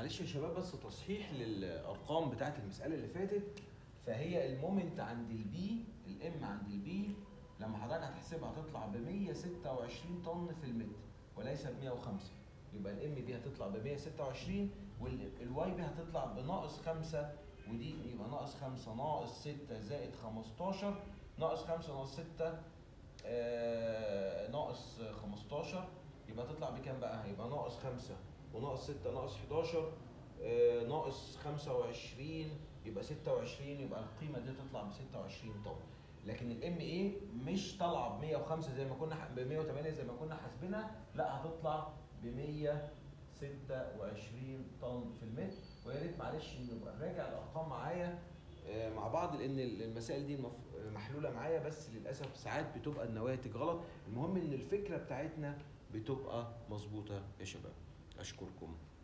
معلش يا شباب بس تصحيح للارقام بتاعت المساله اللي فاتت فهي المومنت عند البي الام عند البي لما حضرتك هتحسبها هتطلع ب 126 طن في المتر وليس ب 105 يبقى الام دي هتطلع ب 126 والواي بي هتطلع بناقص 5 ودي يبقى ناقص 5 ناقص 6 زائد 15 ناقص 5 ناقص 6 آه ناقص 15 يبقى تطلع بكام بقى؟ هيبقى ناقص 5 وناقص 6 ناقص 11 آه ناقص 25 يبقى 26 يبقى القيمه دي تطلع ب 26 طن لكن الام اي مش طالعه ب 105 زي ما كنا ب 108 زي ما كنا حاسبينها لا هتطلع ب 126 طن في المتر ويا ريت معلش نبقى نراجع الارقام معايا آه، مع بعض لان المسائل دي المف- محلوله معايا بس للاسف ساعات بتبقى النواتج غلط المهم ان الفكره بتاعتنا بتبقى مظبوطه يا شباب اشكركم